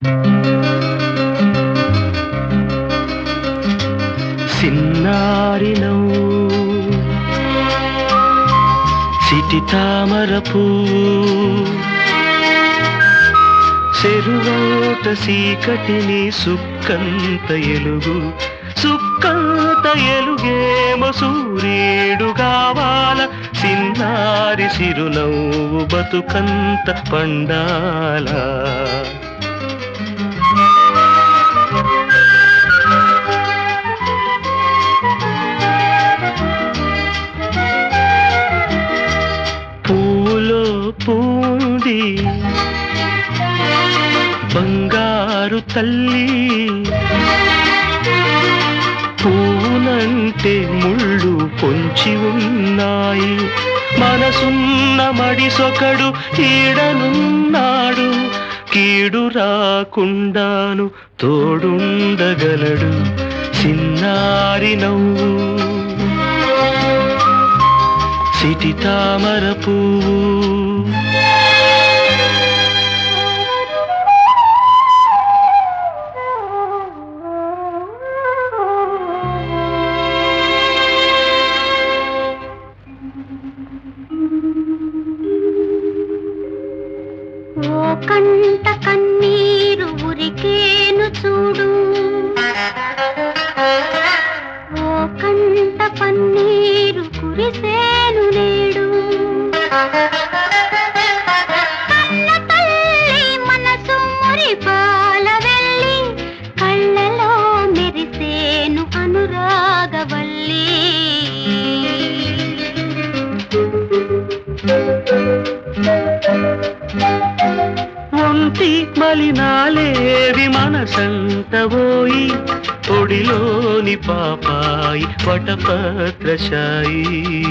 సిన్నారినౌ city తామరపు చెరువోట సీకటిని సుక్కంత ఎలుగు సుక్కంత ఎలుగేమో సూర్యుడు కావాల సిన్నారి సిరునవ్వు బతుకంత పండాలా పూలో పూంది బంగారు తల్లి పూనంటే ముళ్ళు పొంచి ఉన్నాయి మనసున్న మడిసొకడు ఈడనున్నాడు కీడు రాకుండాను తోడుండగలడు చిన్నారి నవ్వు సిటి తామర పువ్వు ఓ కంట కన్నీరు ఉరికేను చూడు ఓ కంట పన్నీరు కురిసేను నేడు కన్న తల్లి మనసు మురిపాల వెళ్ళి కళ్ళలో మెరిసేను అనురాగవల్లి ఒంటి మలినాలేవి మనసంత పోయి ఒడిలోని పాపాయి వటపత్రశాయి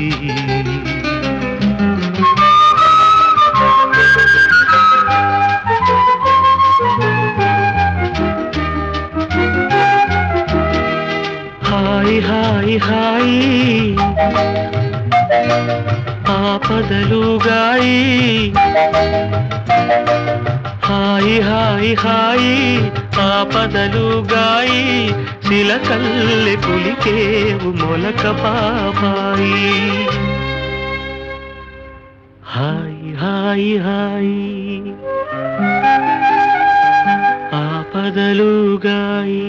హాయ్ హాయ్ హాయ్ ఆపదలుగాయి హాయి హాయి హాయి ఆపదలుగాయి శిలకల్లె పులికేవు మొలక పాపాయి హాయి హాయి హాయి ఆపదలుగాయి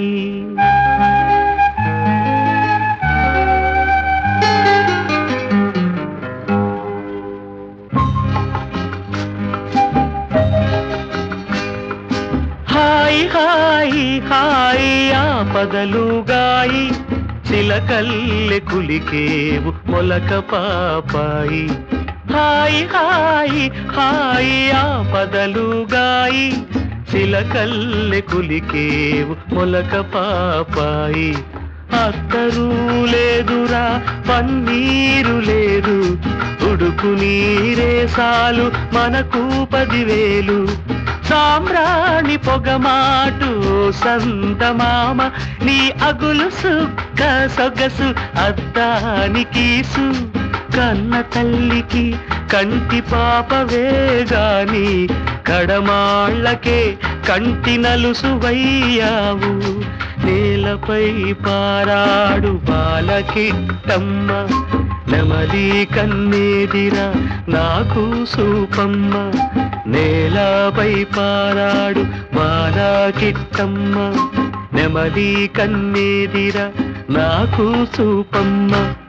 హాయి హాయి హాయి ఆపదలుగాయి చిలకల్లె కులికేవు మొలక పాపాయి హాయి హాయి హాయి ఆపదలుగాయి చిలకల్లె కులికేవు మొలక పాపాయి అత్తరు లేదురా పన్నీరు లేదు ఉడుకు నీరే సాలు మనకు పదివేలు సామ్రాణి పొగమాటు సంతమామ నీ అగులు సుక్క సొగసు అద్దానికీసు కన్న తల్లికి కంటి పాపవే గాని కడమాళ్ళకే కంటి నలుసు వయ్యావు నేలపై పారాడు బాలకిట్టమ్మ నెమలి కన్నేదిరా నాకు సూపమ్మ నేలపై పారాడు బాలకిట్టమ్మ నెమలి కన్నేదిరా నాకు సూపమ్మ